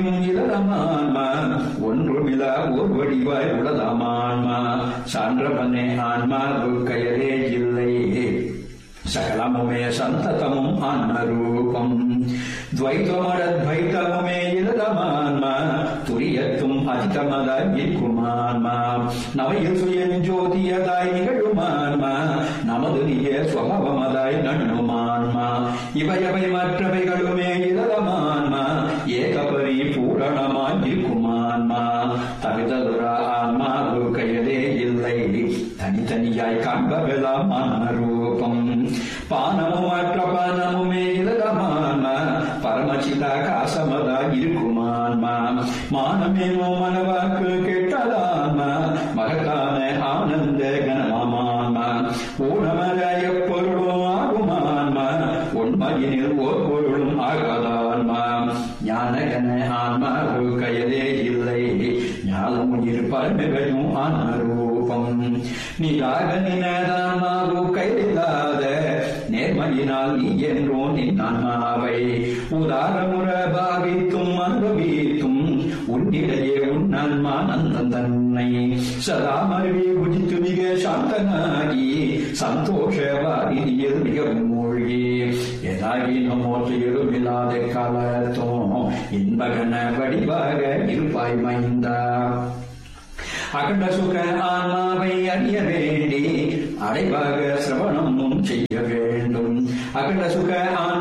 செய்யும் இளமான்மா ஒன்றுமிலா ஓர் வடிவாய் உளதாமான்மா சான்றவனே ஆன்மா துர்க்கையரே இல்லை சகலமுமே சந்ததமும் ஆன்மரூபம் துவைத்தமடத்வைத்தமுமே இலதமான்மா துரியத்தும் அதிகமதாய் நிற்குமான்மா நவையில் சுயஞ்சோதியதாய் நிகழுமான்மா நமது நிய சுவாவமதாய் நண்ணுமான்மா இவையவை மற்றவைகளுமே இலதமான்மா ஏகபரி பூரணமாய் நிற்குமான்மா தவிதலுரா ஆன்மா கையதே இல்லை தனித்தனியாய் காண்பவெல்லாம் ஆன்மரூபம் பானமும் மற்ற பானமுமே இலதமான்மா பரமசிதாகாசமதா இருக்குமான்மா மானமேனோ மனவாக்கு கெட்டதான்மா மகத்தான ஆனந்த கனமான்மா ஊனமர எப்பொருளும் ஆகுமான்மா உண்மையினில் ஓர் பொருளும் ஆகாதான்மா ஞானகன ஆன்மா கையதே இல்லை ஞானம் இருப்பமையும் ஆன்மரூபம் நீராக நினதான்மாவு கையில்லாத நேர்மையினால் நீ என்றோ நின் ஆன்மாவை உதாரமுற பாவித்தும் அனுபவித்தும் உன்னிடையே உன் ஆன்மா நந்தன் தன்னை சதா மருவி உதித்து மிக சாந்தனாகி சந்தோஷவாதியில் மிகவும் மூழ்கி எதாகி நம்மோற்றையிலும் இல்லாத காலத்தும் இன்பகன வடிவாக இருப்பாய் மைந்தா அகண்ட சுக ஆன்மாவை அறிய வேண்டி அடைவாக சிரவணமும் செய்ய வேண்டும் அகண்ட சுக